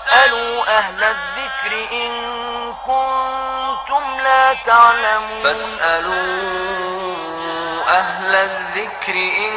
فاسألوا أهل الذكر إن كنتم لا تعلمون فاسألوا أهل الذكر إن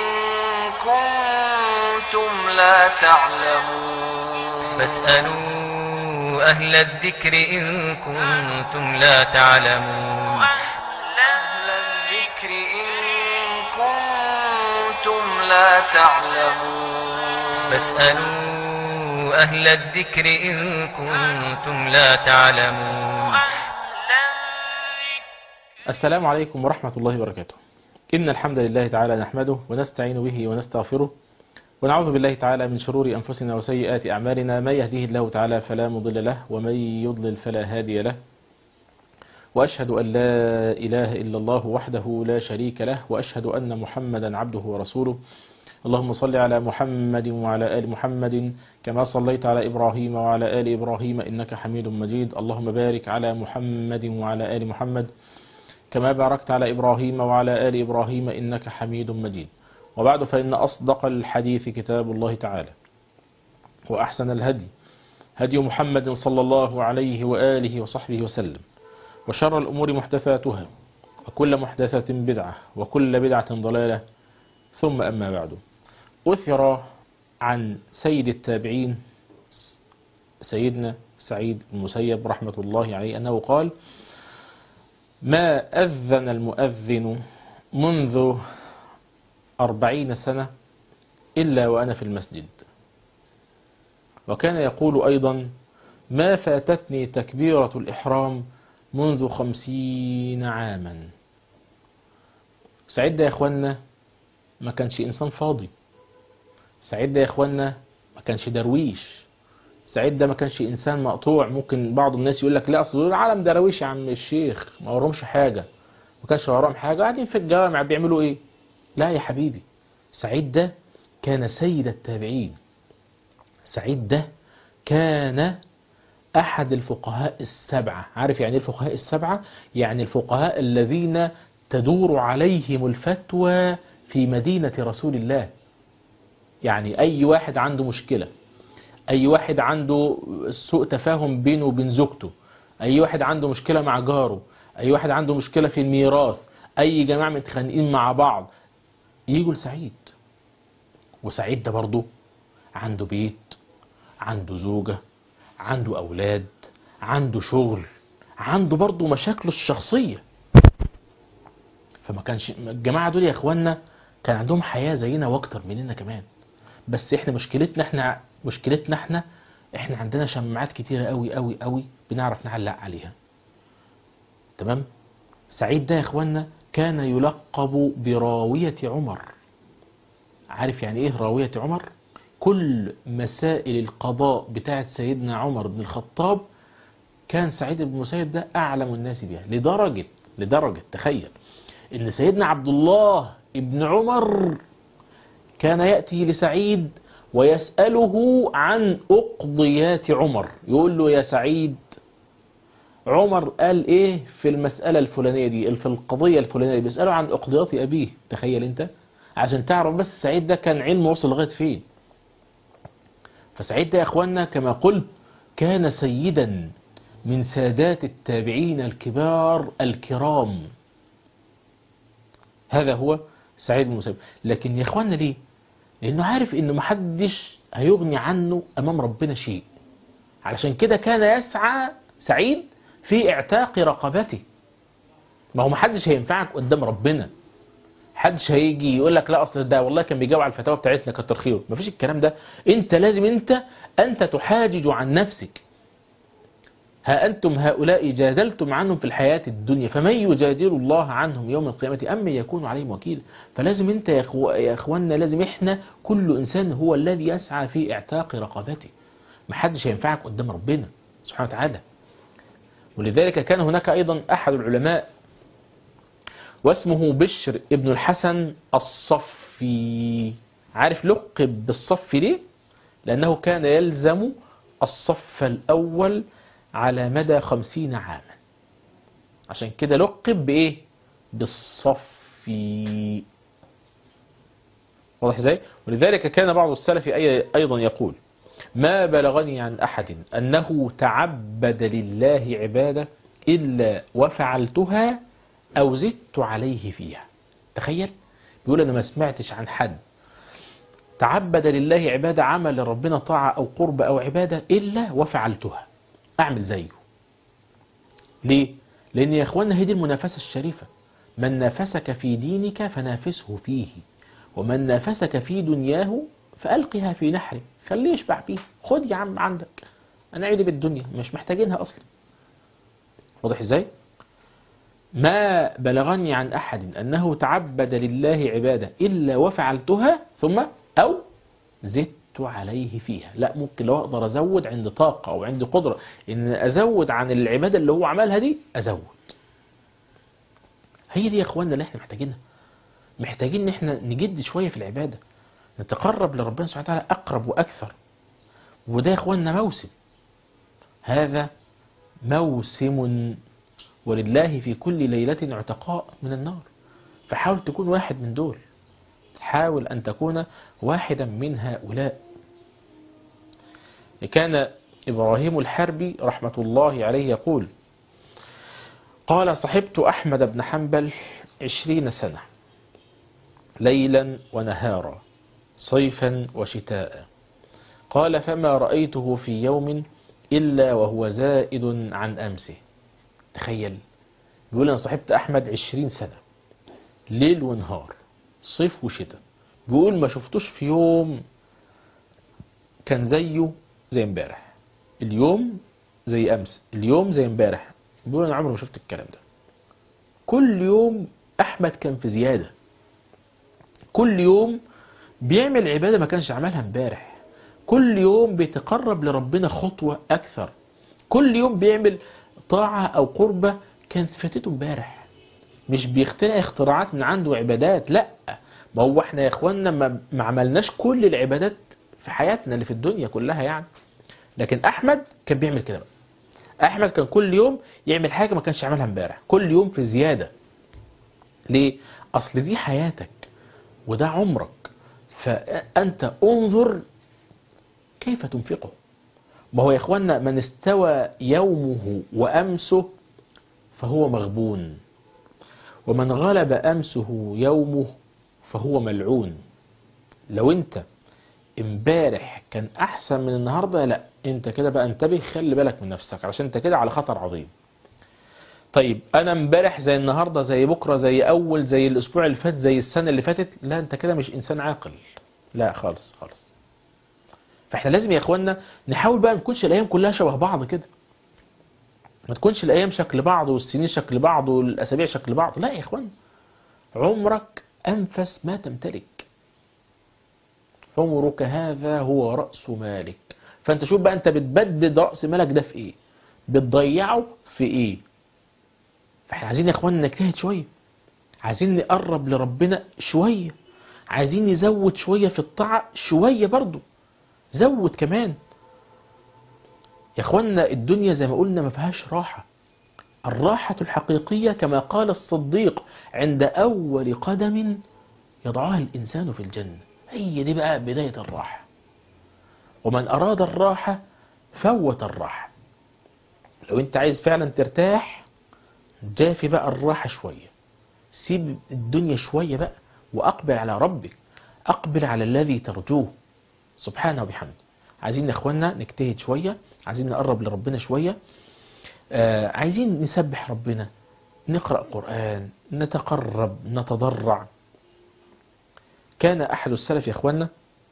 كنتم لا تعلمون فاسألوا أهل الذكر إن كنتم لا تعلمون أهل الذكر إن كنتم لا تعلمون فاسألوا أهل الذكر إن كنتم لا تعلمون السلام عليكم ورحمة الله وبركاته إن الحمد لله تعالى نحمده ونستعين به ونستغفره ونعوذ بالله تعالى من شرور أنفسنا وسيئات أعمالنا ما يهديه الله تعالى فلا مضل له ومن يضلل فلا هادي له وأشهد أن لا إله إلا الله وحده لا شريك له وأشهد أن محمدا عبده ورسوله اللهم صل على محمد وعلى آل محمد كما صليت على إبراهيم وعلى آل إبراهيم إنك حميد مجيد اللهم بارك على محمد وعلى آل محمد كما باركت على إبراهيم وعلى آل إبراهيم إنك حميد مجيد وبعد فإن أصدق الحديث كتاب الله تعالى وأحسن الهدي هدي محمد صلى الله عليه وآله وصحبه وسلم وشر الأمور محدثاتها وكل محدثة بدعة وكل بدعة ضلالة ثم أما بعد أثر عن سيد التابعين سيدنا سعيد المسيب رحمة الله عليه أنه قال ما أذن المؤذن منذ أربعين سنة إلا وأنا في المسجد وكان يقول أيضا ما فاتتني تكبيرة الإحرام منذ خمسين عاما سعيد ده يا إخوانا ما كانش إنسان فاضي سعيد ده يا إخوانا ما كانش درويش سعيد ده ما كانش إنسان مقطوع ممكن بعض الناس يقول لك لا أصل العالم درويش يا عم الشيخ ما وراهمش حاجة ما كانش وراهم حاجة قاعدين في الجوامع بيعملوا إيه لا يا حبيبي سعيد ده كان سيد التابعين سعيد ده كان أحد الفقهاء السبعة عارف يعني الفقهاء السبعة يعني الفقهاء الذين تدور عليهم الفتوى في مدينة رسول الله يعني أي واحد عنده مشكلة أي واحد عنده سوء تفاهم بينه وبين زوجته أي واحد عنده مشكلة مع جاره أي واحد عنده مشكلة في الميراث أي جماعة متخانقين مع بعض يجوا لسعيد وسعيد ده برضه عنده بيت عنده زوجة عنده أولاد عنده شغل عنده برضه مشاكله الشخصية فما كانش الجماعة دول يا اخوانا كان عندهم حياة زينا واكتر مننا كمان بس احنا مشكلتنا احنا مشكلتنا احنا احنا عندنا شماعات كتيرة قوي قوي قوي بنعرف نعلق عليها تمام سعيد ده يا اخوانا كان يلقب براوية عمر عارف يعني ايه راوية عمر كل مسائل القضاء بتاعت سيدنا عمر بن الخطاب كان سعيد بن المسيب ده أعلم الناس بها لدرجة لدرجة تخيل إن سيدنا عبد الله ابن عمر كان يأتي لسعيد ويسأله عن أقضيات عمر يقول له يا سعيد عمر قال إيه في المسألة الفلانية دي في القضية الفلانية دي بيسأله عن أقضيات أبيه تخيل أنت عشان تعرف بس سعيد ده كان علمه وصل لغاية فين فسعيد ده يا أخوانا كما قلت كان سيدا من سادات التابعين الكبار الكرام هذا هو سعيد بن المسيب لكن يا أخوانا ليه لأنه عارف إنه محدش هيغني عنه أمام ربنا شيء علشان كده كان يسعى سعيد في اعتاق رقبته ما هو محدش هينفعك قدام ربنا حدش هيجي يقول لك لا اصل ده والله كان بيجاوب على الفتاوى بتاعتنا كتر خيره مفيش الكلام ده انت لازم انت انت تحاجج عن نفسك ها انتم هؤلاء جادلتم عنهم في الحياة الدنيا فمن يجادل الله عنهم يوم القيامة أم يكون عليهم وكيل فلازم انت يا, أخو... يا اخواننا لازم احنا كل انسان هو الذي يسعى في اعتاق رقبته محدش هينفعك قدام ربنا سبحانه وتعالى ولذلك كان هناك ايضا احد العلماء واسمه بشر ابن الحسن الصفي عارف لقب بالصف ليه لأنه كان يلزم الصف الأول على مدى خمسين عاما عشان كده لقب بإيه بالصفي واضح ازاي ولذلك كان بعض السلف أيضا يقول ما بلغني عن أحد أنه تعبد لله عبادة إلا وفعلتها أو زدت عليه فيها تخيل بيقول أنا ما سمعتش عن حد تعبد لله عبادة عمل لربنا طاعة أو قرب أو عبادة إلا وفعلتها أعمل زيه ليه؟ لأن يا إخوانا هي دي المنافسة الشريفة من نافسك في دينك فنافسه فيه ومن نافسك في دنياه فألقها في نحره خليه يشبع فيه خد يا عم عندك أنا عيدي بالدنيا مش محتاجينها أصلا واضح إزاي؟ ما بلغني عن أحد أنه تعبد لله عبادة إلا وفعلتها ثم أو زدت عليه فيها لا ممكن لو أقدر أزود عند طاقة أو عندي قدرة إن أزود عن العبادة اللي هو عملها دي أزود هي دي يا إخواننا اللي إحنا محتاجينها محتاجين إن إحنا نجد شوية في العبادة نتقرب لربنا سبحانه وتعالى أقرب وأكثر وده يا إخواننا موسم هذا موسم ولله في كل ليلة عتقاء من النار فحاول تكون واحد من دول حاول أن تكون واحدا من هؤلاء كان إبراهيم الحربي رحمة الله عليه يقول قال صحبت أحمد بن حنبل عشرين سنة ليلا ونهارا صيفا وشتاء قال فما رأيته في يوم إلا وهو زائد عن أمسه تخيل بيقول أنا صاحبت أحمد عشرين سنة ليل ونهار صيف وشتاء بيقول ما شفتوش في يوم كان زيه زي امبارح اليوم زي أمس اليوم زي امبارح بيقول أنا عمري ما شفت الكلام ده كل يوم أحمد كان في زيادة كل يوم بيعمل عبادة ما كانش عملها امبارح كل يوم بيتقرب لربنا خطوة أكثر كل يوم بيعمل طاعة أو قربة كانت فاتته امبارح مش بيخترع اختراعات من عنده عبادات لا ما هو احنا يا اخوانا ما, ما عملناش كل العبادات في حياتنا اللي في الدنيا كلها يعني لكن احمد كان بيعمل كده بقى احمد كان كل يوم يعمل حاجة ما كانش يعملها امبارح كل يوم في زيادة ليه اصل دي حياتك وده عمرك فانت انظر كيف تنفقه ما هو يا اخوانا من استوى يومه وامسه فهو مغبون ومن غلب أمسه يومه فهو ملعون لو انت امبارح كان احسن من النهاردة لا انت كده بقى انتبه خلي بالك من نفسك عشان انت كده على خطر عظيم طيب انا امبارح زي النهاردة زي بكرة زي اول زي الاسبوع اللي فات زي السنة اللي فاتت لا انت كده مش انسان عاقل لا خالص خالص فاحنا لازم يا اخوانا نحاول بقى نكونش الايام كلها شبه بعض كده ما تكونش الايام شكل بعض والسنين شكل بعض والاسابيع شكل بعض لا يا اخوان عمرك انفس ما تمتلك عمرك هذا هو راس مالك فانت شوف بقى انت بتبدد راس مالك ده في ايه بتضيعه في ايه فاحنا عايزين يا اخوان نجتهد شويه عايزين نقرب لربنا شويه عايزين نزود شويه في الطاعه شويه برضو زود كمان يا اخوانا الدنيا زي ما قلنا ما فيهاش راحة الراحة الحقيقية كما قال الصديق عند أول قدم يضعها الإنسان في الجنة هي دي بقى بداية الراحة ومن أراد الراحة فوت الراحة لو انت عايز فعلا ترتاح جافي بقى الراحة شوية سيب الدنيا شوية بقى وأقبل على ربك أقبل على الذي ترجوه سبحانه وبحمده عايزين يا اخوانا نجتهد شوية عايزين نقرب لربنا شوية آه عايزين نسبح ربنا نقرأ قرآن نتقرب نتضرع كان أحد السلف يا اخوانا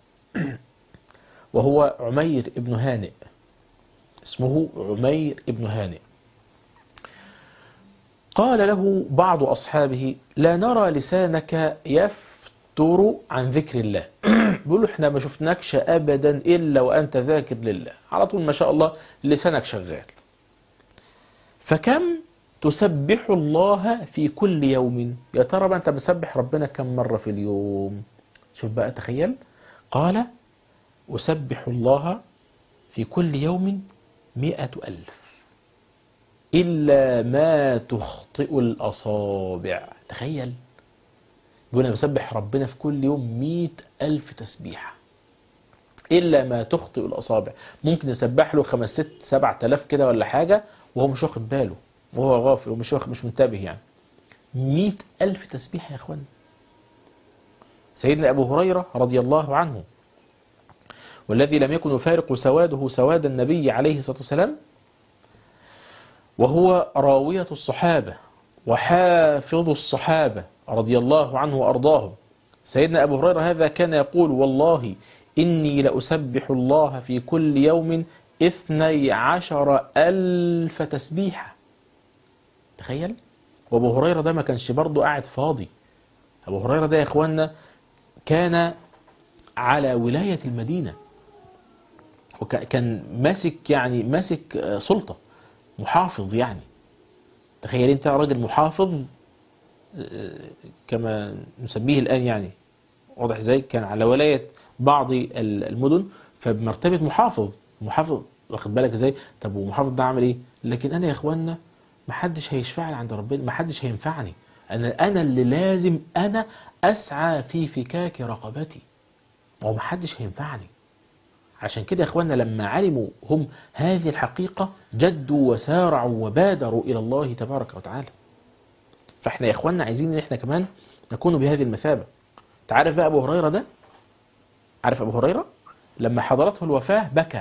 وهو عمير ابن هانئ اسمه عمير ابن هانئ قال له بعض أصحابه لا نرى لسانك يفتر عن ذكر الله بيقولوا احنا ما شفناكش ابدا الا وانت ذاكر لله على طول ما شاء الله لسانك شغال فكم تسبح الله في كل يوم يا ترى بقى انت بسبح ربنا كم مرة في اليوم شوف بقى تخيل قال أسبح الله في كل يوم مئة ألف إلا ما تخطئ الأصابع تخيل يقول أنا بسبح ربنا في كل يوم مئة ألف تسبيحة إلا ما تخطئ الأصابع ممكن يسبح له خمس ست سبع تلاف كده ولا حاجة وهو مش واخد باله وهو غافل ومش واخد مش منتبه يعني مئة ألف تسبيح يا أخوان سيدنا أبو هريرة رضي الله عنه والذي لم يكن يفارق سواده سواد النبي عليه الصلاة والسلام وهو راوية الصحابة وحافظ الصحابة رضي الله عنه وأرضاهم سيدنا أبو هريرة هذا كان يقول والله إني لأسبح الله في كل يوم اثني عشر ألف تسبيحة تخيل وأبو هريرة ده ما كانش برضه قاعد فاضي أبو هريرة ده يا إخوانا كان على ولاية المدينة وكان ماسك يعني ماسك سلطة محافظ يعني تخيل انت راجل محافظ كما نسميه الآن يعني واضح ازاي كان على ولاية بعض المدن فبمرتبة محافظ محافظ واخد بالك ازاي طب ومحافظ ده عمل ايه لكن انا يا اخوانا محدش هيشفعني عند ربنا محدش هينفعني انا انا اللي لازم انا اسعى في فكاك رقبتي هو محدش هينفعني عشان كده يا اخوانا لما علموا هم هذه الحقيقة جدوا وسارعوا وبادروا الى الله تبارك وتعالى فاحنا يا اخوانا عايزين ان احنا كمان نكون بهذه المثابة تعرف بقى ابو هريرة ده عارف ابو هريرة لما حضرته الوفاة بكى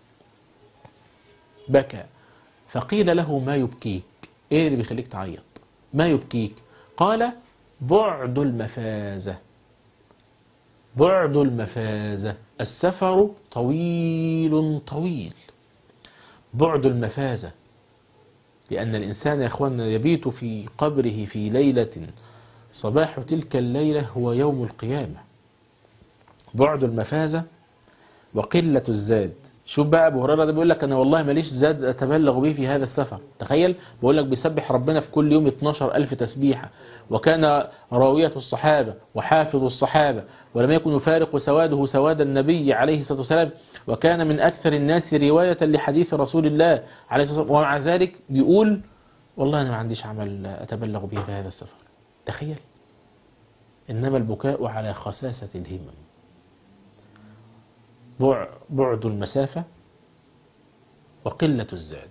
بكى فقيل له ما يبكيك ايه اللي بيخليك تعيط ما يبكيك قال بعد المفازة بعد المفازة السفر طويل طويل بعد المفازة لأن الإنسان يا أخوانا يبيت في قبره في ليلة صباح تلك الليلة هو يوم القيامة بعد المفازة وقلة الزاد شوف بقى ابو هريره ده بيقول لك انا والله ماليش زاد اتبلغ به في هذا السفر تخيل بيقول لك بيسبح ربنا في كل يوم 12000 تسبيحه وكان راويه الصحابه وحافظ الصحابه ولم يكن يفارق سواده سواد النبي عليه الصلاه والسلام وكان من اكثر الناس روايه لحديث رسول الله عليه الصلاه والسلام ومع ذلك بيقول والله انا ما عنديش عمل اتبلغ به في هذا السفر تخيل انما البكاء على خساسه الهمم بعد المسافة وقلة الزاد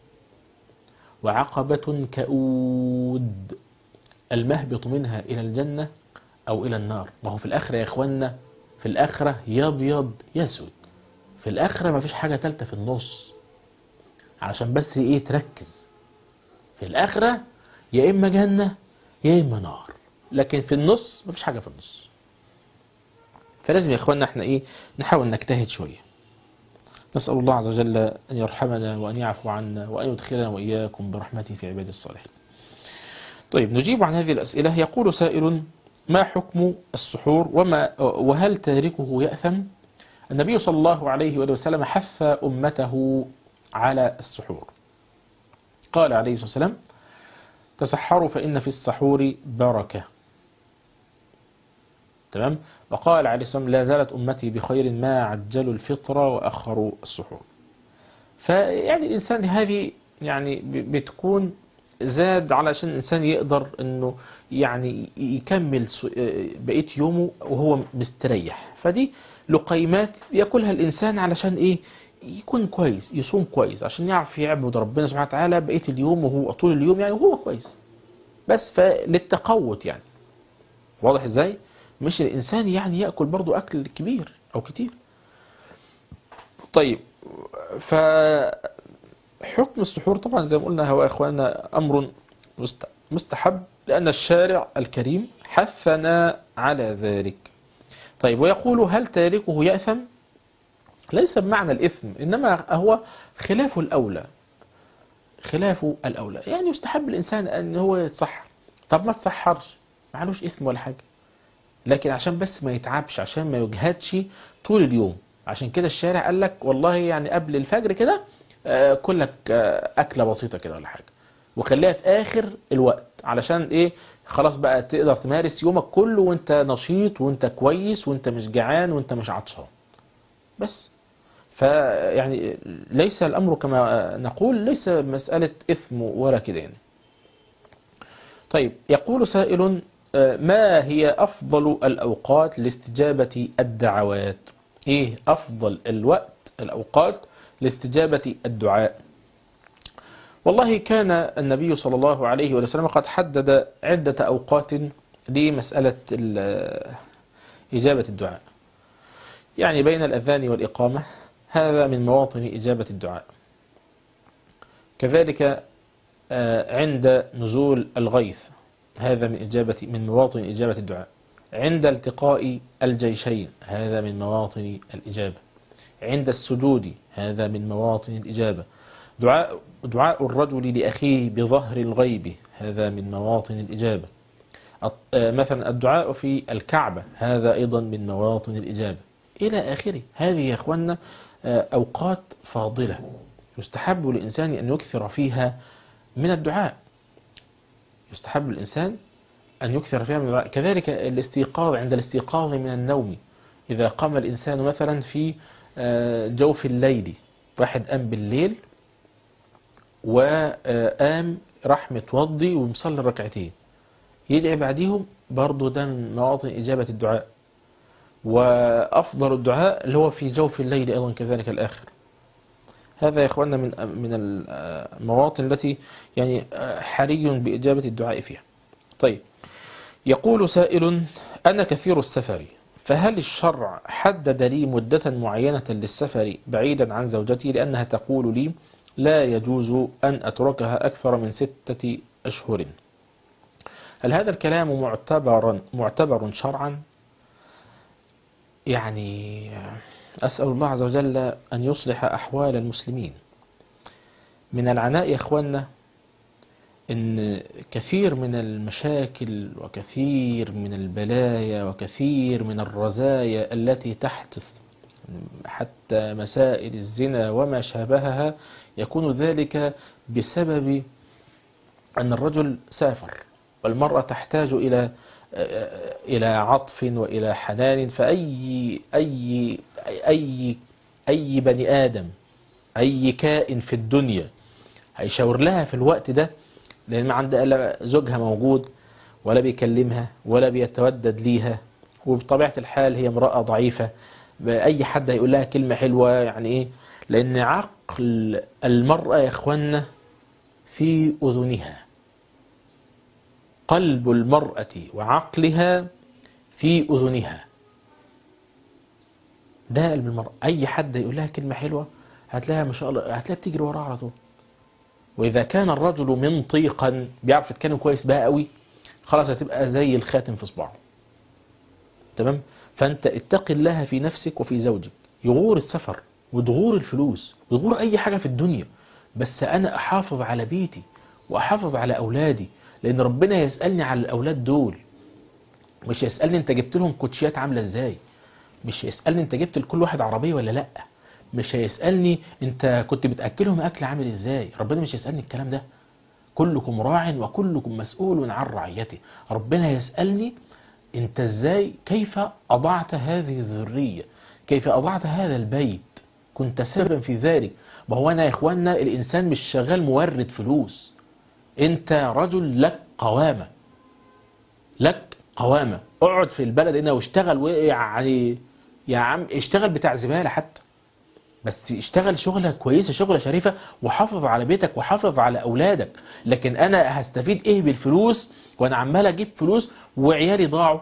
وعقبة كؤود المهبط منها إلى الجنة أو إلى النار ما هو في الآخرة يا إخوانا في الآخرة يبيض يسود في الآخرة ما فيش حاجة تالتة في النص علشان بس إيه تركز في الآخرة يا إما جنة يا إما نار لكن في النص ما فيش حاجة في النص فلازم يا اخوانا احنا ايه نحاول نجتهد شوية نسأل الله عز وجل أن يرحمنا وأن يعفو عنا وأن يدخلنا وإياكم برحمته في عباد الصالحين طيب نجيب عن هذه الأسئلة يقول سائل ما حكم السحور وما وهل تاركه يأثم النبي صلى الله عليه وآله وسلم حث أمته على السحور قال عليه الصلاة والسلام تسحروا فإن في السحور بركة تمام وقال عليه الصلاة والسلام لا زالت أمتي بخير ما عجلوا الفطرة وأخروا السحور فيعني الإنسان هذه يعني بتكون زاد علشان الإنسان يقدر أنه يعني يكمل بقية يومه وهو مستريح فدي لقيمات يأكلها الإنسان علشان إيه يكون كويس يصوم كويس عشان يعرف يعبد ربنا سبحانه وتعالى بقية اليوم وهو طول اليوم يعني وهو كويس بس فللتقوت يعني واضح ازاي مش الإنسان يعني يأكل برضو أكل كبير أو كتير طيب فحكم السحور طبعا زي ما قلنا هو إخواننا أمر مستحب لأن الشارع الكريم حثنا على ذلك طيب ويقول هل تاركه يأثم ليس بمعنى الإثم إنما هو خلاف الأولى خلاف الأولى يعني يستحب الإنسان أن هو يتصحر طب ما تصحرش معلوش إثم ولا حاجة لكن عشان بس ما يتعبش عشان ما يجهدش طول اليوم عشان كده الشارع قال لك والله يعني قبل الفجر كده آه كلك آه أكلة بسيطة كده ولا حاجة وخليها في آخر الوقت علشان إيه خلاص بقى تقدر تمارس يومك كله وانت نشيط وانت كويس وانت مش جعان وانت مش عطشان بس فيعني ليس الأمر كما نقول ليس مسألة إثم ولا كده يعني طيب يقول سائل ما هي أفضل الأوقات لاستجابة الدعوات ايه افضل الوقت الاوقات لاستجابة الدعاء والله كان النبي صلى الله عليه وسلم قد حدد عدة اوقات لمسألة ال- اجابة الدعاء يعني بين الاذان والاقامة هذا من مواطن اجابة الدعاء كذلك آه، عند نزول الغيث هذا من إجابة من مواطن إجابة الدعاء عند التقاء الجيشين هذا من مواطن الإجابة عند السجود هذا من مواطن الإجابة دعاء دعاء الرجل لأخيه بظهر الغيب هذا من مواطن الإجابة الط- آه، مثلا الدعاء في الكعبة هذا أيضا من مواطن الإجابة إلى آخره هذه يا أخوانا آه، أوقات فاضلة يستحب للإنسان أن يكثر فيها من الدعاء يستحب للإنسان أن يكثر فيها من الدعاء كذلك الاستيقاظ عند الاستيقاظ من النوم إذا قام الإنسان مثلا في آه، جوف الليل واحد قام بالليل وقام راح متوضي ومصلي ركعتين يدعي بعديهم برضه ده من مواطن إجابة الدعاء وأفضل الدعاء اللي هو في جوف الليل أيضا كذلك الآخر هذا يا إخواننا من من المواطن التي يعني حري بإجابة الدعاء فيها طيب يقول سائل أنا كثير السفر فهل الشرع حدد لي مدة معينة للسفر بعيدا عن زوجتي لأنها تقول لي لا يجوز أن أتركها أكثر من ستة أشهر هل هذا الكلام معتبرا معتبر شرعا يعني أسأل الله عز وجل أن يصلح أحوال المسلمين من العناء يا إخواننا إن كثير من المشاكل وكثير من البلايا وكثير من الرزايا التي تحدث حتى مسائل الزنا وما شابهها يكون ذلك بسبب أن الرجل سافر والمرأة تحتاج إلى إلى عطف وإلى حنان فأي أي أي أي بني آدم أي كائن في الدنيا هيشاور لها في الوقت ده لأن ما عندها إلا زوجها موجود ولا بيكلمها ولا بيتودد ليها وبطبيعة الحال هي امرأة ضعيفة أي حد هيقول لها كلمة حلوة يعني إيه لأن عقل المرأة يا إخوانا في أذنها قلب المرأة وعقلها في أذنها ده قلب المرأة أي حد يقول لها كلمة حلوة هتلاقيها ما شاء الله هتلاقيها بتجري وراها على طول وإذا كان الرجل منطيقا بيعرف يتكلم كويس بقى قوي خلاص هتبقى زي الخاتم في صباعه تمام فأنت اتق الله في نفسك وفي زوجك يغور السفر وتغور الفلوس وتغور أي حاجة في الدنيا بس أنا أحافظ على بيتي وأحافظ على أولادي لأن ربنا يسألني على الأولاد دول مش يسألني أنت جبت لهم كوتشيات عاملة إزاي مش يسألني أنت جبت لكل واحد عربية ولا لأ مش هيسألني أنت كنت بتأكلهم أكل عامل إزاي ربنا مش يسألني الكلام ده كلكم راع وكلكم مسؤول عن رعيته ربنا يسألني أنت إزاي كيف أضعت هذه الذرية كيف أضعت هذا البيت كنت سببا في ذلك ما هو أنا يا إخواننا الإنسان مش شغال مورد فلوس أنت رجل لك قوامة لك قوامة اقعد في البلد هنا واشتغل يعني يا عم اشتغل بتاع زبالة حتى بس اشتغل شغلة كويسة شغلة شريفة وحافظ على بيتك وحافظ على أولادك لكن أنا هستفيد إيه بالفلوس وأنا عمال أجيب فلوس وعيالي ضاعوا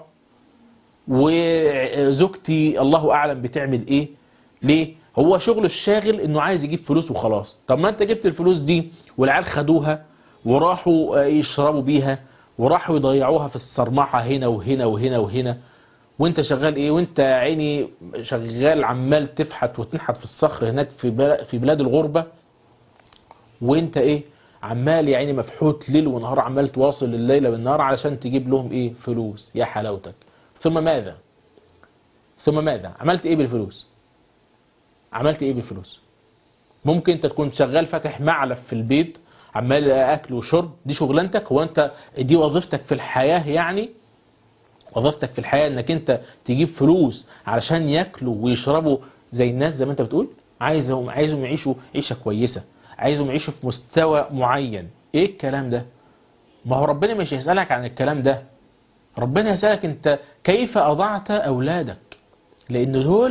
وزوجتي الله أعلم بتعمل إيه ليه هو شغل الشاغل إنه عايز يجيب فلوس وخلاص طب ما أنت جبت الفلوس دي والعيال خدوها وراحوا يشربوا بيها وراحوا يضيعوها في الصرمعة هنا وهنا وهنا وهنا وانت شغال ايه وانت عيني شغال عمال تفحت وتنحت في الصخر هناك في في بلاد الغربة وانت ايه عمال يا عيني مفحوت ليل ونهار عمال تواصل الليلة بالنهار علشان تجيب لهم ايه فلوس يا حلاوتك ثم ماذا ثم ماذا عملت ايه بالفلوس عملت ايه بالفلوس ممكن انت تكون شغال فاتح معلف في البيت عمال اكل وشرب دي شغلانتك هو انت دي وظيفتك في الحياة يعني وظيفتك في الحياة انك انت تجيب فلوس علشان ياكلوا ويشربوا زي الناس زي ما انت بتقول عايزهم عايزهم يعيشوا عيشة كويسة عايزهم يعيشوا في مستوى معين ايه الكلام ده ما هو ربنا مش هيسألك عن الكلام ده ربنا يسألك انت كيف اضعت اولادك لان دول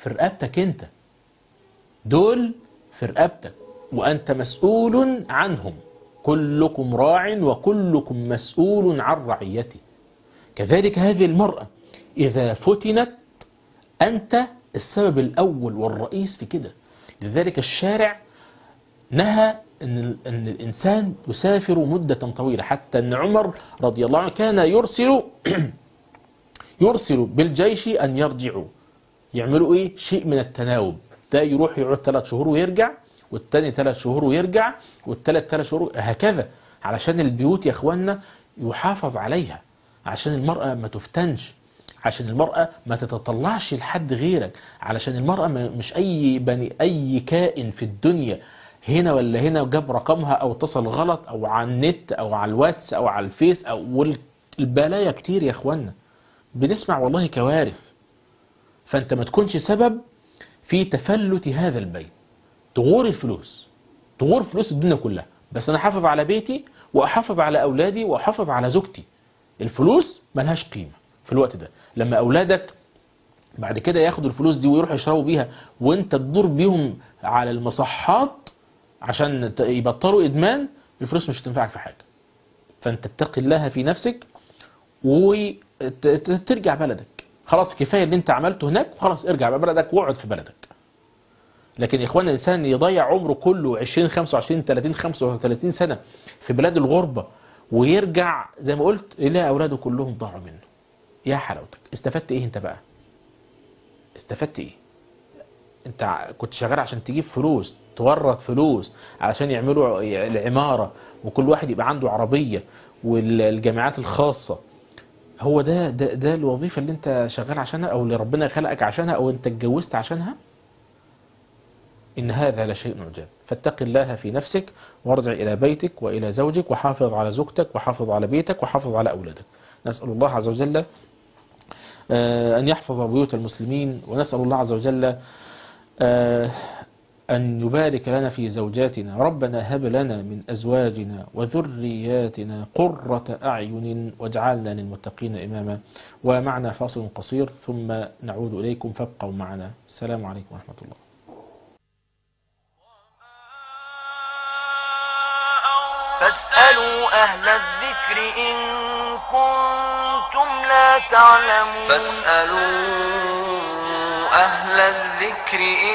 في رقبتك انت دول في رقبتك وأنت مسؤول عنهم كلكم راع وكلكم مسؤول عن رعيته كذلك هذه المرأة إذا فتنت أنت السبب الأول والرئيس في كده لذلك الشارع نهى أن, أن الإنسان يسافر مدة طويلة حتى أن عمر رضي الله عنه كان يرسل يرسل بالجيش أن يرجعوا يعملوا إيه شيء من التناوب ده يروح يقعد ثلاث شهور ويرجع والتاني ثلاث شهور ويرجع والتالت ثلاث شهور هكذا علشان البيوت يا اخوانا يحافظ عليها عشان المرأة ما تفتنش عشان المرأة ما تتطلعش لحد غيرك علشان المرأة ما- مش أي بني أي كائن في الدنيا هنا ولا هنا جاب رقمها أو اتصل غلط أو على النت أو على الواتس أو على الفيس أو البلايا كتير يا اخوانا بنسمع والله كوارث فأنت ما تكونش سبب في تفلت هذا البيت تغور الفلوس تغور فلوس الدنيا كلها بس انا احافظ على بيتي واحافظ على اولادي واحافظ على زوجتي الفلوس ملهاش قيمة في الوقت ده لما اولادك بعد كده ياخدوا الفلوس دي ويروحوا يشربوا بيها وانت تدور بيهم على المصحات عشان ت- يبطلوا ادمان الفلوس مش هتنفعك في حاجة فانت اتقي الله في نفسك وترجع بلدك خلاص كفاية اللي انت عملته هناك وخلاص ارجع بقى بلدك واقعد في بلدك لكن يا اخوانا الانسان يضيع عمره كله 20 25 30 35 سنة في بلاد الغربة ويرجع زي ما قلت يلاقي اولاده كلهم ضاعوا منه يا حلاوتك استفدت ايه انت بقى استفدت ايه انت ع- كنت شغال عشان تجيب فلوس تورط فلوس علشان يعملوا العمارة وكل واحد يبقى عنده عربية والجامعات الخاصة هو ده, ده ده الوظيفة اللي انت شغال عشانها او اللي ربنا خلقك عشانها او انت اتجوزت عشانها إن هذا لشيء عجاب فاتق الله في نفسك وارجع إلى بيتك وإلى زوجك وحافظ على زوجتك وحافظ على بيتك وحافظ على أولادك نسأل الله عز وجل آه، أن يحفظ بيوت المسلمين ونسأل الله عز وجل آه، أن يبارك لنا في زوجاتنا ربنا هب لنا من أزواجنا وذرياتنا قرة أعين واجعلنا للمتقين إماما ومعنا فاصل قصير ثم نعود إليكم فابقوا معنا السلام عليكم ورحمة الله فاسألوا أهل الذكر إن كنتم لا تعلمون فاسألوا أهل الذكر إن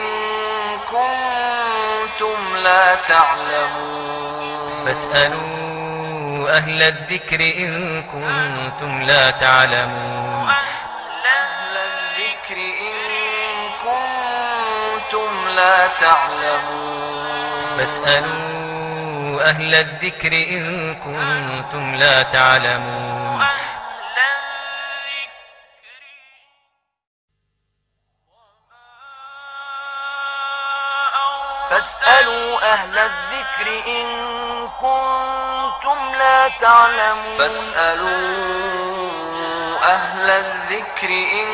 كنتم لا تعلمون فاسألوا أهل الذكر إن كنتم لا تعلمون أهل الذكر إن كنتم لا تعلمون فاسألوا أهل الذكر إن كنتم لا تعلمون فاسألوا أهل الذكر إن كنتم لا تعلمون فاسألوا أهل الذكر إن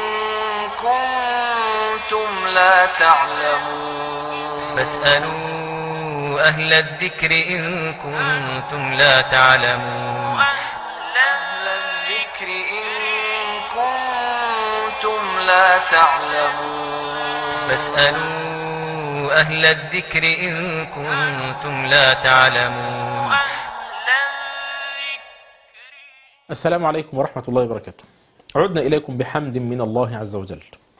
كنتم لا تعلمون فاسألوا أهل الذكر إن كنتم لا تعلمون أهل الذكر إن كنتم لا تعلمون فاسألوا أهل الذكر إن كنتم لا تعلمون السلام عليكم ورحمة الله وبركاته عدنا إليكم بحمد من الله عز وجل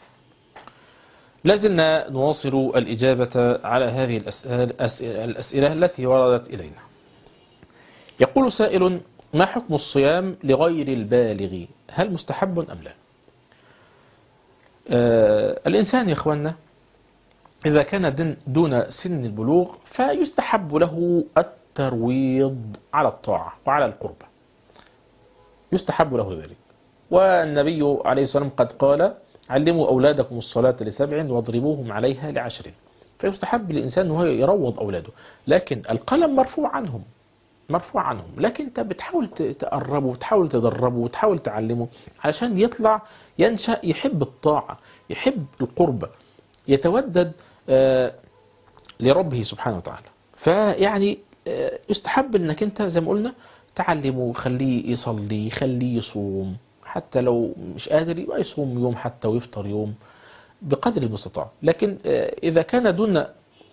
لازلنا نواصل الإجابة على هذه الأسئلة, الأسئلة التي وردت إلينا يقول سائل ما حكم الصيام لغير البالغ هل مستحب أم لا آه الإنسان يا إخوانا إذا كان دن- دون سن البلوغ فيستحب له الترويض على الطاعة وعلى القربة يستحب له ذلك والنبي عليه الصلاة والسلام قد قال علموا أولادكم الصلاة لسبع واضربوهم عليها لعشر فيستحب للإنسان أنه يروض أولاده لكن القلم مرفوع عنهم مرفوع عنهم لكن انت بتحاول ت- تقربه وتحاول تدربه وتحاول تعلمه علشان يطلع ينشأ يحب الطاعة يحب القربة يتودد آه، لربه سبحانه وتعالى فيعني آه، يستحب انك انت زي ما قلنا تعلمه خليه يصلي خليه يصوم حتى لو مش قادر يبقى يصوم يوم حتى ويفطر يوم بقدر المستطاع لكن آه، إذا كان دون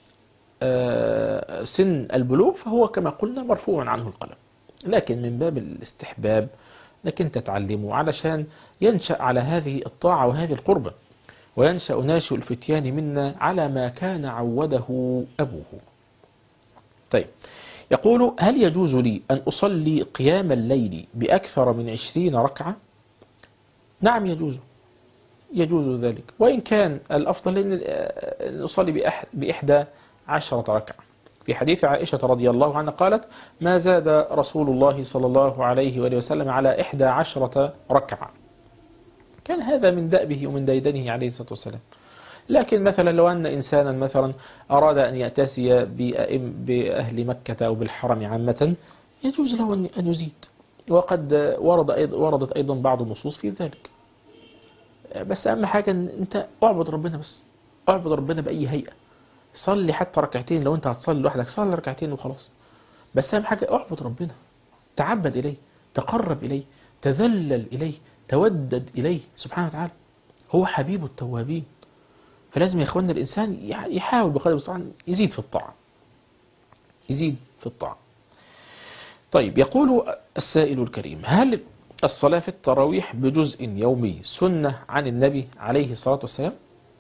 آه، سن البلوغ فهو كما قلنا مرفوع عنه القلم لكن من باب الاستحباب انك انت تعلمه علشان ينشأ على هذه الطاعة وهذه القربة وينشأ ناشئ الفتيان منا على ما كان عوده أبوه طيب يقول هل يجوز لي أن أصلي قيام الليل بأكثر من عشرين ركعة نعم يجوز يجوز ذلك وإن كان الأفضل أن نصلي بأح- بإحدى عشرة ركعة في حديث عائشة رضي الله عنها قالت ما زاد رسول الله صلى الله عليه وآله وسلم على إحدى عشرة ركعة كان هذا من دأبه ومن ديدنه عليه الصلاة والسلام لكن مثلا لو أن إنسانا مثلا أراد أن يأتسي بأئم- بأهل مكة أو بالحرم عامة يجوز له أن- أن يزيد وقد ورد أيض- وردت أيضا بعض النصوص في ذلك بس أهم حاجة أن أنت أعبد ربنا بس أعبد ربنا بأي هيئة صلي حتى ركعتين لو أنت هتصلي لوحدك صلي ركعتين وخلاص بس أهم حاجة أعبد ربنا تعبد إليه تقرب إليه تذلل إليه تودد إليه سبحانه وتعالى هو حبيب التوابين فلازم يا إخواننا الإنسان يح- يحاول بقدر المستطاع يزيد في الطاعة يزيد في الطاعة طيب يقول السائل الكريم هل الصلاة في التراويح بجزء يومي سنة عن النبي عليه الصلاة والسلام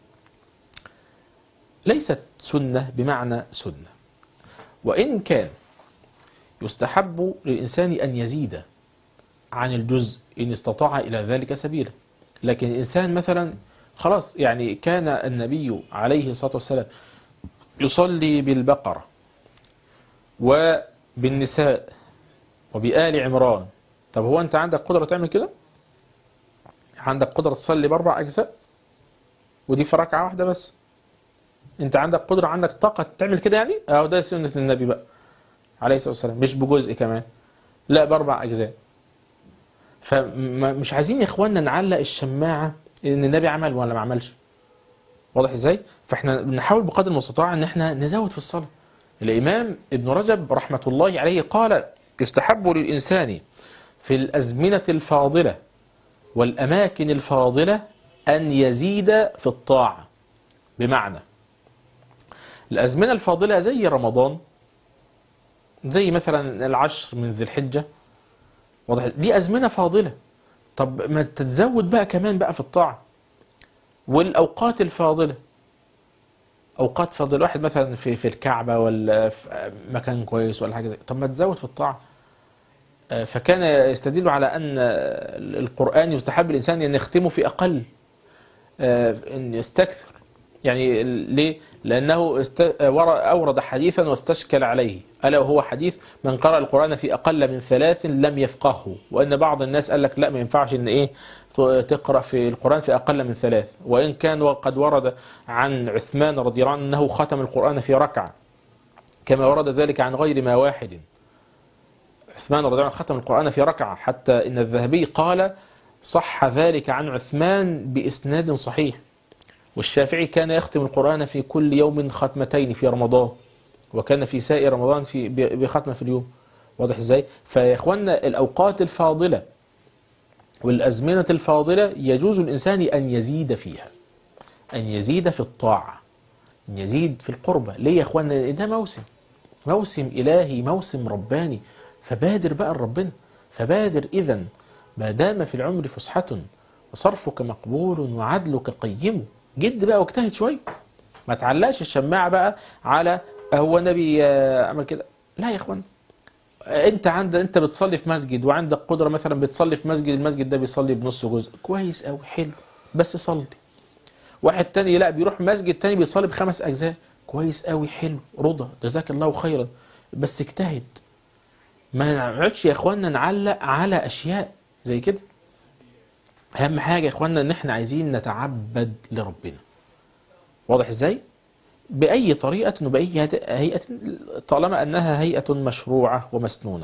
ليست سنة بمعنى سنة وإن كان يستحب للإنسان أن يزيد عن الجزء إن استطاع إلى ذلك سبيلا لكن الإنسان مثلا خلاص يعني كان النبي عليه الصلاة والسلام يصلي بالبقرة وبالنساء وبآل عمران طب هو أنت عندك قدرة تعمل كده عندك قدرة تصلي بأربع أجزاء ودي في ركعة واحدة بس أنت عندك قدرة عندك طاقة تعمل كده يعني أهو ده سنة النبي بقى عليه الصلاة والسلام مش بجزء كمان لا بأربع أجزاء فمش عايزين يا إخواننا نعلق الشماعة إن النبي عمل ولا ما عملش واضح إزاي فإحنا بنحاول بقدر المستطاع إن إحنا نزود في الصلاة الإمام ابن رجب رحمة الله عليه قال يستحب للإنسان في الأزمنة الفاضلة والأماكن الفاضلة أن يزيد في الطاعة بمعنى الأزمنة الفاضلة زي رمضان زي مثلا العشر من ذي الحجة واضح دي أزمنة فاضلة طب ما تتزود بقى كمان بقى في الطاعة والأوقات الفاضلة أوقات فاضلة واحد مثلا في في الكعبة ولا في مكان كويس ولا حاجة زي طب ما تزود في الطاعة آه، فكان يستدل على أن القرآن يستحب الإنسان أن يختمه في أقل آه، أن يستكثر يعني ليه؟ لأنه است... ور- أورد حديثا واستشكل عليه ألا وهو حديث من قرأ القرآن في أقل من ثلاث لم يفقهه وأن بعض الناس قال لك لا ما ينفعش أن إيه ت- تقرأ في القرآن في أقل من ثلاث وإن كان وقد ورد عن عثمان رضي الله عنه أنه ختم القرآن في ركعة كما ورد ذلك عن غير ما واحد عثمان رضي الله عنه ختم القرآن في ركعة حتى إن الذهبي قال صح ذلك عن عثمان بإسناد صحيح والشافعي كان يختم القرآن في كل يوم ختمتين في رمضان وكان في سائر رمضان في ب- بختمة في اليوم واضح ازاي فيا اخوانا الأوقات الفاضلة والأزمنة الفاضلة يجوز الإنسان أن يزيد فيها أن يزيد في الطاعة أن يزيد في القربة ليه يا اخوانا ده موسم موسم إلهي موسم رباني فبادر بقى لربنا فبادر إذا ما دام في العمر فسحة وصرفك مقبول وعدلك قيم جد بقى واجتهد شوية ما تعلقش الشماعة بقى على هو النبي آه، عمل كده لا يا اخوان انت عند انت بتصلي في مسجد وعندك قدرة مثلا بتصلي في مسجد المسجد ده بيصلي بنص جزء كويس قوي حلو بس صلي واحد تاني لا بيروح مسجد تاني بيصلي بخمس اجزاء كويس قوي حلو رضا جزاك الله خيرا بس اجتهد ما نقعدش يا اخوانا نعلق على اشياء زي كده اهم حاجة يا اخوانا ان احنا عايزين نتعبد لربنا واضح ازاي بأي طريقة وبأي هد- هيئة طالما أنها هيئة مشروعة ومسنونة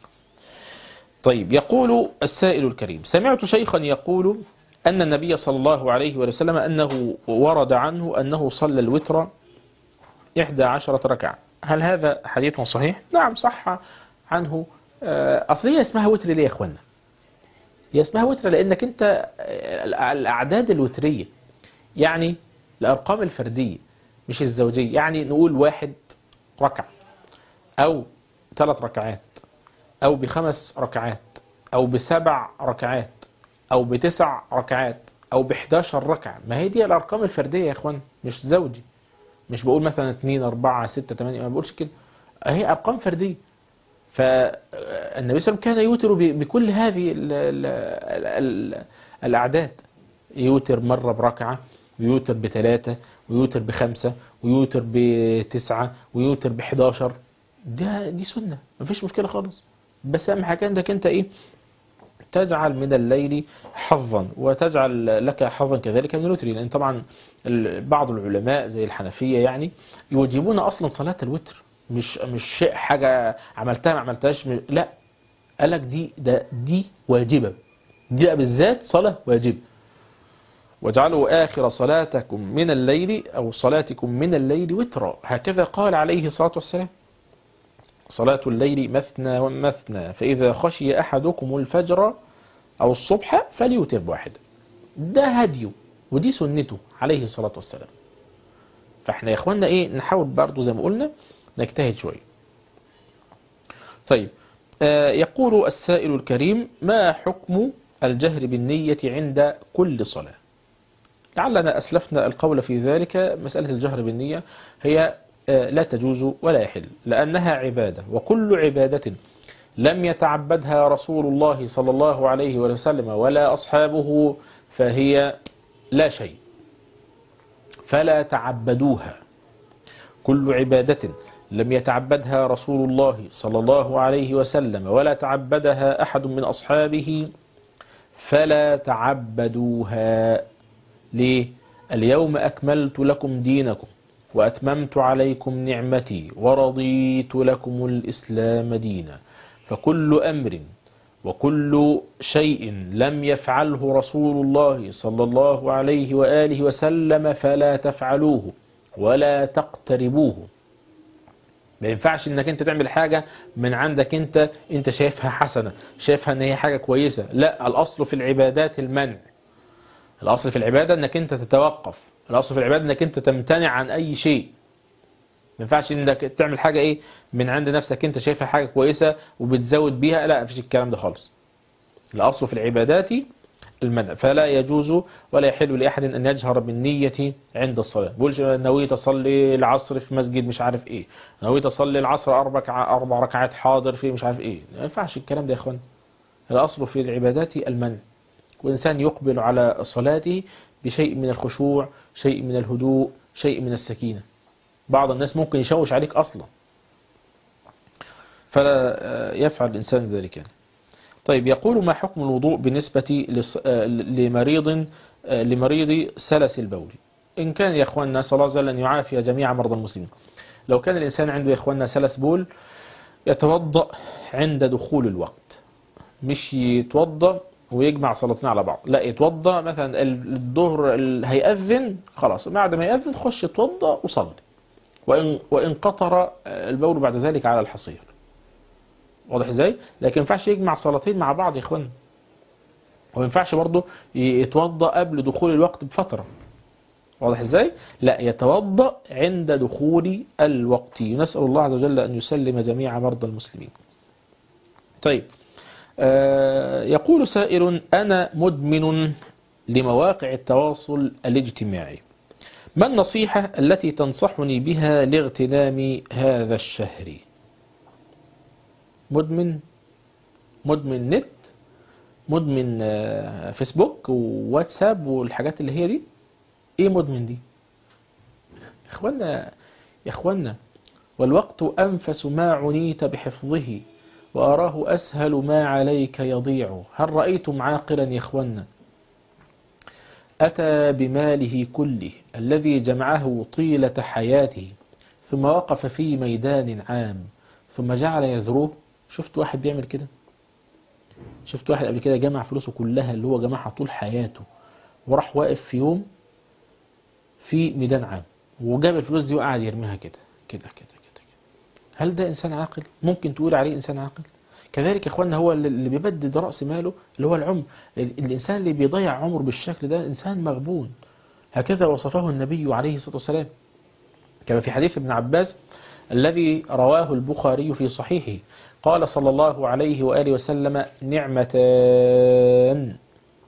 طيب يقول السائل الكريم سمعت شيخا يقول أن النبي صلى الله عليه وسلم أنه ورد عنه أنه صلى الوتر إحدى عشرة ركعة هل هذا حديث صحيح؟ نعم صح عنه آه، أصل هي اسمها وتر ليه يا أخوانا هي اسمها وتر لأنك أنت آه، الأعداد الوترية يعني الأرقام الفردية مش الزوجية يعني نقول واحد ركعة أو ثلاث ركعات أو بخمس ركعات أو بسبع ركعات أو بتسع ركعات أو بحداشر ركعة ما هي دي الأرقام الفردية يا إخوان مش زوجي مش بقول مثلا 2 4 6 8 ما بقولش كده هي أرقام فردية فالنبي صلى الله عليه وسلم كان يوتر ب- بكل هذه ال ال ال الأعداد يوتر مرة بركعة ويوتر بثلاثة ويوتر بخمسة ويوتر بتسعة ويوتر بحداشر ده دي سنة مفيش مشكلة خالص بس أهم حاجة عندك أنت إيه تجعل من الليل حظا وتجعل لك حظا كذلك من الوتر لأن طبعا ال- بعض العلماء زي الحنفية يعني يوجبون أصلا صلاة الوتر مش مش شيء حاجة عملتها ما عملتهاش م- لا قال لك دي ده دي واجبة دي بقى بالذات صلاة واجبة واجعلوا آخر صلاتكم من الليل أو صلاتكم من الليل وترا هكذا قال عليه الصلاة والسلام صلاة الليل مثنى ومثنى فإذا خشي أحدكم الفجر أو الصبح فليوتر بواحد ده هديه ودي سنته عليه الصلاة والسلام فاحنا يا اخوانا ايه نحاول برضو زي ما قلنا نجتهد شوية طيب آه يقول السائل الكريم ما حكم الجهر بالنية عند كل صلاة لعلنا أسلفنا القول في ذلك مسألة الجهر بالنية هي آه، لا تجوز ولا يحل لأنها عبادة وكل عبادة لم يتعبدها رسول الله صلى الله عليه وسلم ولا أصحابه فهي لا شيء فلا تعبدوها كل عبادة لم يتعبدها رسول الله صلى الله عليه وسلم ولا تعبدها أحد من أصحابه فلا تعبدوها ليه اليوم أكملت لكم دينكم وأتممت عليكم نعمتي ورضيت لكم الإسلام دينا فكل أمر وكل شيء لم يفعله رسول الله صلى الله عليه وآله وسلم فلا تفعلوه ولا تقتربوه ما ينفعش انك انت تعمل حاجة من عندك انت انت شايفها حسنة شايفها ان هي حاجة كويسة لا الاصل في العبادات المنع الاصل في العبادة انك انت تتوقف الاصل في العبادة انك انت تمتنع عن اي شيء ما ينفعش انك تعمل حاجة ايه من عند نفسك انت شايفها حاجة كويسة وبتزود بيها لا مفيش الكلام ده خالص الاصل في العبادات المنع فلا يجوز ولا يحل لأحد أن يجهر بالنية عند الصلاة بقولش نويت أصلي العصر في مسجد مش عارف إيه نويت أصلي العصر أربع أربع ركعات حاضر في مش عارف إيه ما ينفعش الكلام ده يا إخوان الأصل في العبادات المنع والإنسان يقبل على صلاته بشيء من الخشوع شيء من الهدوء شيء من السكينة بعض الناس ممكن يشوش عليك أصلا فلا يفعل الإنسان ذلك يعني. طيب يقول ما حكم الوضوء بالنسبة لمريض لمريض سلس البول إن كان يا أخواننا صلى الله عليه وسلم يعافي جميع مرضى المسلمين لو كان الإنسان عنده يا أخواننا سلس بول يتوضأ عند دخول الوقت مش يتوضأ ويجمع صلاتين على بعض لا يتوضأ مثلا الظهر هيأذن خلاص بعد ما يأذن خش يتوضأ وصلي وإن, وإن قطر البول بعد ذلك على الحصير واضح ازاي لكن ما ينفعش يجمع صلاتين مع بعض يا اخوان وما ينفعش برضه يتوضا قبل دخول الوقت بفتره واضح ازاي لا يتوضا عند دخول الوقت نسال الله عز وجل ان يسلم جميع مرضى المسلمين طيب آه يقول سائل انا مدمن لمواقع التواصل الاجتماعي ما النصيحه التي تنصحني بها لاغتنام هذا الشهر مدمن مدمن نت مدمن فيسبوك وواتساب والحاجات اللي هي دي ايه مدمن دي يا اخوانا يا اخوانا والوقت انفس ما عنيت بحفظه واراه اسهل ما عليك يضيع هل رايتم عاقلا يا اخوانا اتى بماله كله الذي جمعه طيله حياته ثم وقف في ميدان عام ثم جعل يذروه شفت واحد بيعمل كده شفت واحد قبل كده جمع فلوسه كلها اللي هو جمعها طول حياته وراح واقف في يوم في ميدان عام وجاب الفلوس دي وقعد يرميها كده كده كده كده كده هل ده انسان عاقل ممكن تقول عليه انسان عاقل كذلك يا اخوانا هو اللي بيبدد راس ماله اللي هو العمر الانسان اللي بيضيع عمره بالشكل ده انسان مغبون هكذا وصفه النبي عليه الصلاة والسلام كما في حديث ابن عباس الذي رواه البخاري في صحيحه قال صلى الله عليه وآله وسلم نعمتان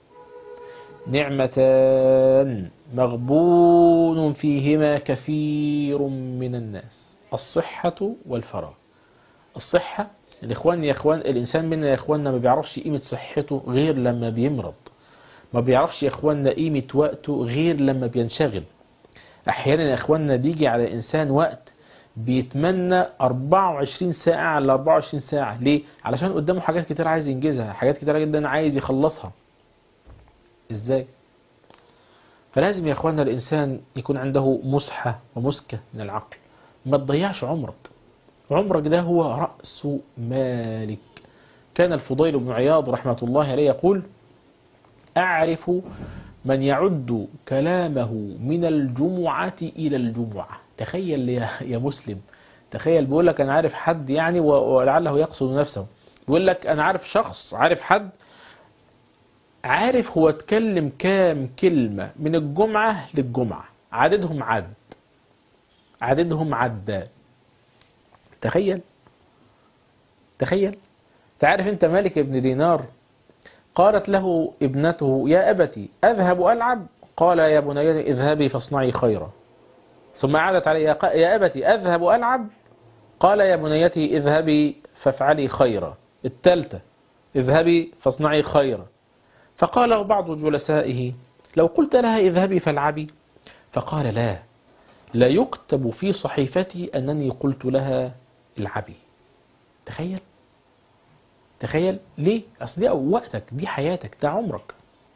نعمتان مغبون فيهما كثير من الناس الصحة والفراغ الصحة الإخوان يا إخوان الإنسان منا يا إخواننا ما بيعرفش قيمة صحته غير لما بيمرض ما بيعرفش يا إخواننا قيمة وقته غير لما بينشغل أحيانا يا إخواننا بيجي على الإنسان وقت بيتمنى 24 ساعة على 24 ساعة ليه؟ علشان قدامه حاجات كتير عايز ينجزها حاجات كتير جدا عايز يخلصها ازاي فلازم يا اخوانا الانسان يكون عنده مسحة ومسكة من العقل ما تضيعش عمرك عمرك ده هو رأس مالك كان الفضيل بن عياض رحمة الله عليه يقول أعرف من يعد كلامه من الجمعة إلى الجمعة تخيل يا يا مسلم تخيل بيقول لك أنا عارف حد يعني ولعله يقصد نفسه بيقول لك أنا عارف شخص عارف حد عارف هو اتكلم كام كلمة من الجمعة للجمعة عددهم عد عددهم عداد تخيل تخيل تعرف انت مالك ابن دينار قالت له ابنته يا أبتي أذهب ألعب قال يا بني اذهبي فاصنعي خيرا ثم عادت علي يا أبتي أذهب ألعب قال يا بنيتي اذهبي فافعلي خيرا التالتة اذهبي فاصنعي خيرا فقال بعض جلسائه لو قلت لها اذهبي فالعبي فقال لا لا يكتب في صحيفتي أنني قلت لها العبي تخيل تخيل ليه أصل دي وقتك دي حياتك ده عمرك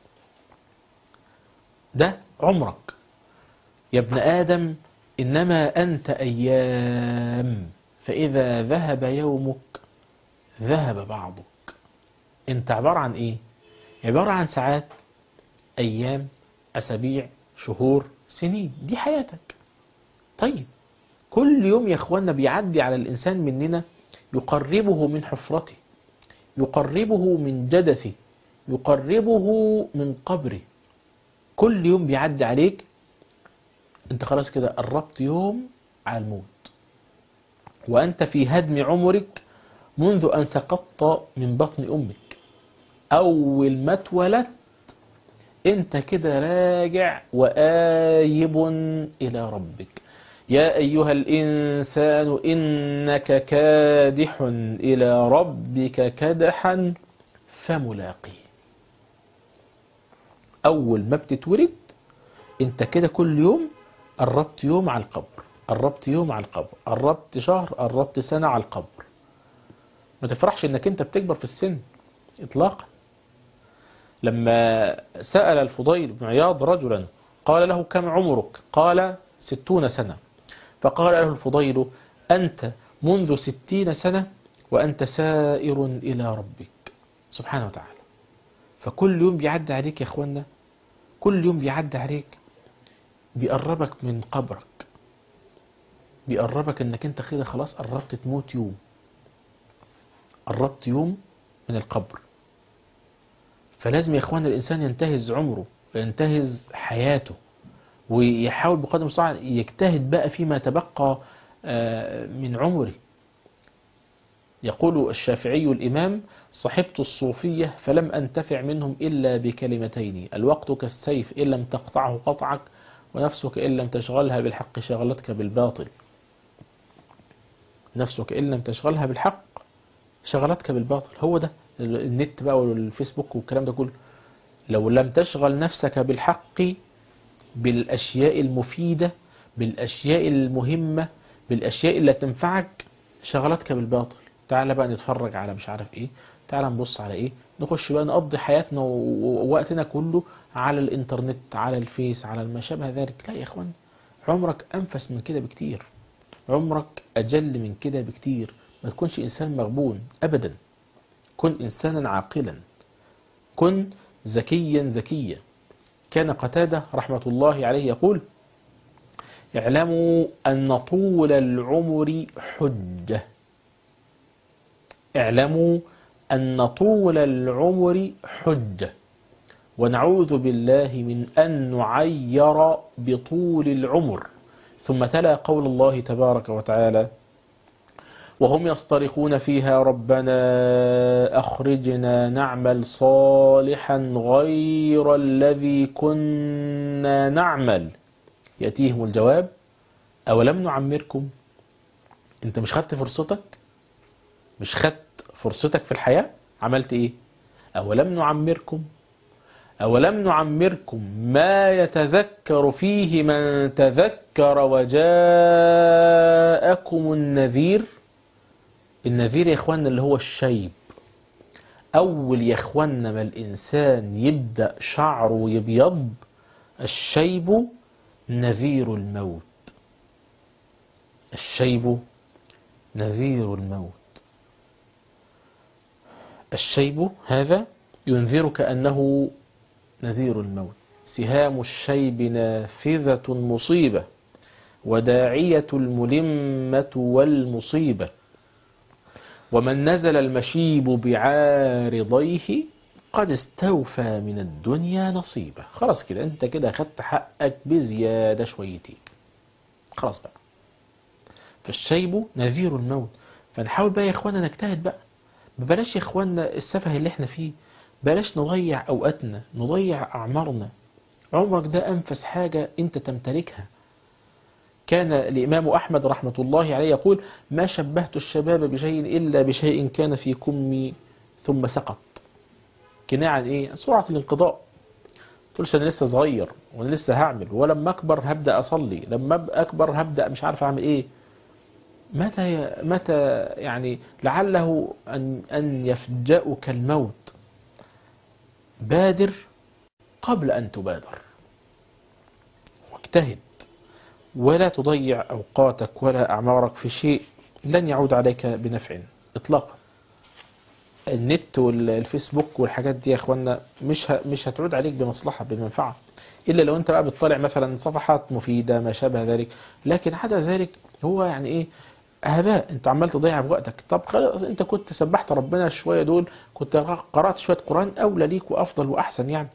ده عمرك يا ابن آدم إنما أنت أيام فإذا ذهب يومك ذهب بعضك أنت عبارة عن إيه عبارة عن ساعات أيام أسابيع شهور سنين دي حياتك طيب كل يوم يا اخوانا بيعدي على الإنسان مننا يقربه من حفرته يقربه من جدثه يقربه من قبره كل يوم بيعدي عليك انت خلاص كده قربت يوم على الموت وأنت في هدم عمرك منذ أن سقطت من بطن أمك أول ما اتولدت انت كده راجع وآيب إلى ربك يا أيها الإنسان إنك كادح إلى ربك كدحا فملاقيه أول ما بتتولد انت كده كل يوم قربت يوم على القبر قربت يوم على القبر قربت شهر قربت سنة على القبر ما تفرحش انك انت بتكبر في السن اطلاقا لما سأل الفضيل بن عياض رجلا قال له كم عمرك قال ستون سنة فقال له الفضيل أنت منذ ستين سنة وأنت سائر إلى ربك سبحانه وتعالى فكل يوم بيعدي عليك يا أخوانا كل يوم بيعدي عليك بيقربك من قبرك بيقربك انك انت كده خلاص قربت تموت يوم قربت يوم من القبر فلازم يا اخوان الانسان ينتهز عمره وينتهز حياته ويحاول بقدر المستطاع يجتهد بقى فيما تبقى من عمره يقول الشافعي الإمام صحبت الصوفية فلم أنتفع منهم إلا بكلمتين الوقت كالسيف إن لم تقطعه قطعك ونفسك إن لم تشغلها بالحق شغلتك بالباطل نفسك إن لم تشغلها بالحق شغلتك بالباطل هو ده النت بقى والفيسبوك والكلام ده كله لو لم تشغل نفسك بالحق بالأشياء المفيدة بالأشياء المهمة بالأشياء اللي تنفعك شغلتك بالباطل تعال بقى نتفرج على مش عارف ايه تعال نبص على ايه نخش بقى نقضي حياتنا ووقتنا كله على الانترنت على الفيس على ما شابه ذلك لا يا اخوان عمرك انفس من كده بكتير عمرك اجل من كده بكتير ما تكونش انسان مغبون ابدا كن انسانا عاقلا كن ذكيا ذكيا كان قتادة رحمة الله عليه يقول اعلموا أن طول العمر حجة اعلموا أن طول العمر حجة ونعوذ بالله من أن نعير بطول العمر ثم تلا قول الله تبارك وتعالى وهم يصطرخون فيها ربنا أخرجنا نعمل صالحا غير الذي كنا نعمل يأتيهم الجواب أولم نعمركم أنت مش خدت فرصتك مش خدت فرصتك في الحياة عملت إيه أولم نعمركم أولم نعمركم ما يتذكر فيه من تذكر وجاءكم النذير النذير يا إخواننا اللي هو الشيب أول يا إخواننا ما الإنسان يبدأ شعره يبيض الشيب نذير الموت الشيب نذير الموت الشيب هذا ينذرك أنه نذير الموت سهام الشيب نافذة مصيبة وداعية الملمة والمصيبة ومن نزل المشيب بعارضيه قد استوفى من الدنيا نصيبه خلاص كده انت كده خدت حقك بزيادة شويتين خلاص بقى فالشيب نذير الموت فنحاول بقى يا اخوانا نجتهد بقى بلاش يا اخوانا السفه اللي احنا فيه بلاش نضيع اوقاتنا نضيع اعمارنا عمرك ده انفس حاجة انت تمتلكها كان الإمام أحمد رحمة الله عليه يقول ما شبهت الشباب بشيء إلا بشيء كان في كمي ثم سقط كناية عن إيه؟ سرعة الانقضاء تقولش أنا لسه صغير وأنا لسه هعمل ولما أكبر هبدأ أصلي لما أكبر هبدأ مش عارف أعمل إيه متى متى يعني لعله أن أن يفجأك الموت بادر قبل أن تبادر واجتهد ولا تضيع أوقاتك ولا أعمارك في شيء لن يعود عليك بنفع إطلاقا النت والفيسبوك والحاجات دي يا اخوانا مش ه... مش هتعود عليك بمصلحة بمنفعة إلا لو أنت بقى بتطلع مثلا صفحات مفيدة ما شابه ذلك لكن عدا ذلك هو يعني إيه هباء أنت عمال تضيع بوقتك طب خلاص أنت كنت سبحت ربنا شوية دول كنت قرأت شوية قرآن أولى ليك وأفضل وأحسن يعني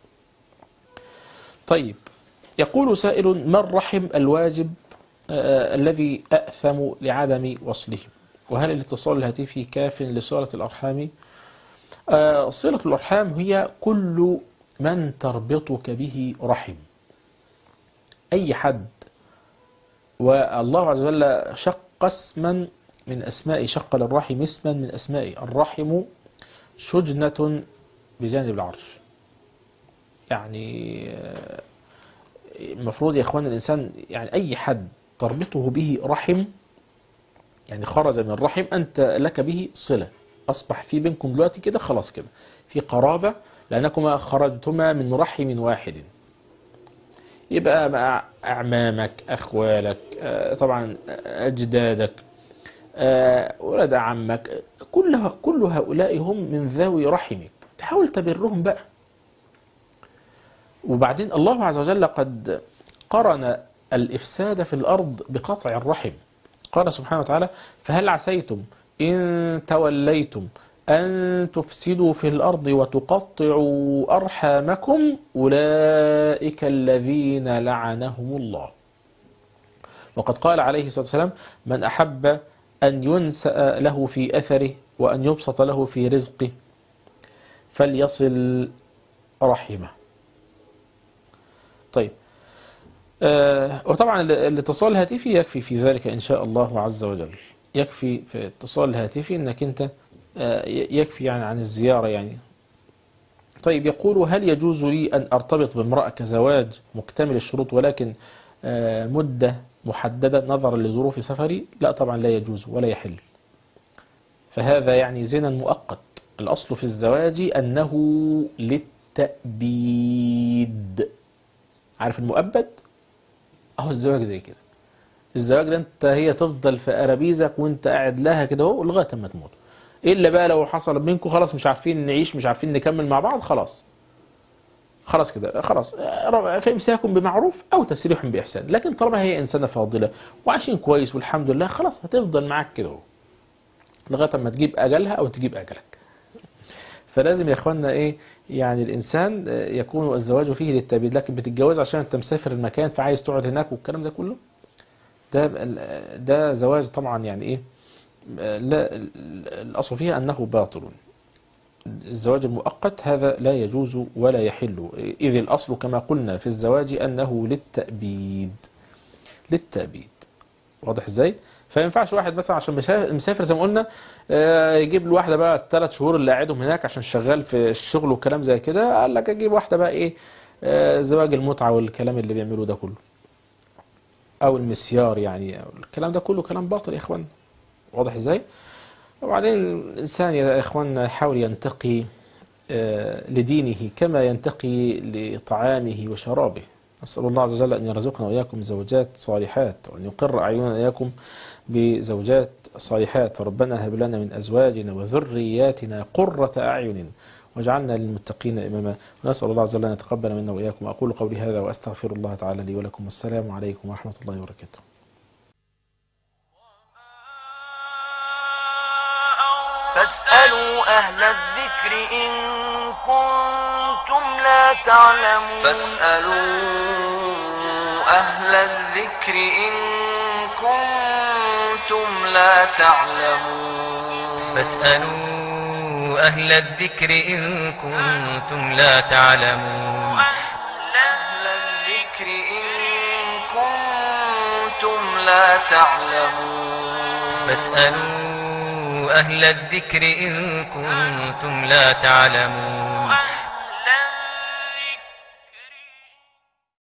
طيب يقول سائل ما الرحم الواجب آه الذي أأثم لعدم وصله وهل الاتصال الهاتفي كاف لصلة الأرحام آه صلة الأرحام هي كل من تربطك به رحم أي حد والله عز وجل شق اسما من أسماء شق للرحم اسما من أسماء الرحم شجنة بجانب العرش يعني آه المفروض يا اخوان الانسان يعني اي حد تربطه به رحم يعني خرج من الرحم انت لك به صلة اصبح في بينكم دلوقتي كده خلاص كده في قرابة لانكما خرجتما من رحم واحد يبقى مع اعمامك اخوالك طبعا اجدادك ولد عمك كل كل هؤلاء هم من ذوي رحمك تحاول تبرهم بقى وبعدين الله عز وجل قد قرن الإفساد في الأرض بقطع الرحم قال سبحانه وتعالى فهل عسيتم إن توليتم أن تفسدوا في الأرض وتقطعوا أرحامكم أولئك الذين لعنهم الله وقد قال عليه الصلاة والسلام من أحب أن ينسأ له في أثره وأن يبسط له في رزقه فليصل رحمه طيب آه وطبعا الاتصال الهاتفي يكفي في ذلك إن شاء الله عز وجل يكفي في اتصال الهاتفي أنك أنت آه يكفي يعني عن الزيارة يعني طيب يقول هل يجوز لي أن أرتبط بامرأة كزواج مكتمل الشروط ولكن آه مدة محددة نظرا لظروف سفري لا طبعا لا يجوز ولا يحل فهذا يعني زنا مؤقت الأصل في الزواج أنه للتأبيد عارف المؤبد اهو الزواج زي كده الزواج ده انت هي تفضل في أرابيزك وانت قاعد لها كده اهو لغايه ما تموت الا بقى لو حصل بينكم خلاص مش عارفين نعيش مش عارفين نكمل مع بعض خلاص خلاص كده خلاص فامساكم بمعروف او تسريح باحسان لكن طالما هي انسانه فاضله وعايشين كويس والحمد لله خلاص هتفضل معاك كده اهو لغايه ما تجيب اجلها او تجيب اجلك فلازم يا اخوانا ايه يعني الانسان آه، يكون الزواج فيه للتأبيد لكن بتتجوز عشان انت مسافر المكان فعايز تقعد هناك والكلام ده كله ده ده زواج طبعا يعني ايه آه، لا الاصل فيها انه باطل الزواج المؤقت هذا لا يجوز ولا يحل إذ الأصل كما قلنا في الزواج أنه للتأبيد للتأبيد واضح ازاي فما ينفعش واحد مثلا عشان مسا- مسافر زي ما قلنا آه، يجيب له واحده بقى الثلاث شهور اللي قاعدهم هناك عشان شغال في الشغل وكلام زي كده قال لك اجيب واحده بقى ايه آه، زواج المتعه والكلام اللي بيعملوه ده كله او المسيار يعني أو الكلام ده كله كلام باطل يا اخوان واضح ازاي وبعدين الانسان يا اخوان يحاول ينتقي آه، لدينه كما ينتقي لطعامه وشرابه نسأل الله عز وجل أن يرزقنا وإياكم زوجات صالحات وأن يقر أعيننا إياكم بزوجات صالحات ربنا هب لنا من أزواجنا وذرياتنا قرة أعين واجعلنا للمتقين إماما ونسأل الله عز وجل أن يتقبل منا وإياكم أقول قولي هذا وأستغفر الله تعالى لي ولكم والسلام عليكم ورحمة الله وبركاته فاسألوا أهل الذكر إن كنتم لا تعلمون فاسألوا أهل الذكر إن كنتم لا تعلمون فاسألوا أهل الذكر إن كنتم لا تعلمون أهل الذكر إن كنتم لا تعلمون فاسألوا أهل الذكر إن كنتم لا تعلمون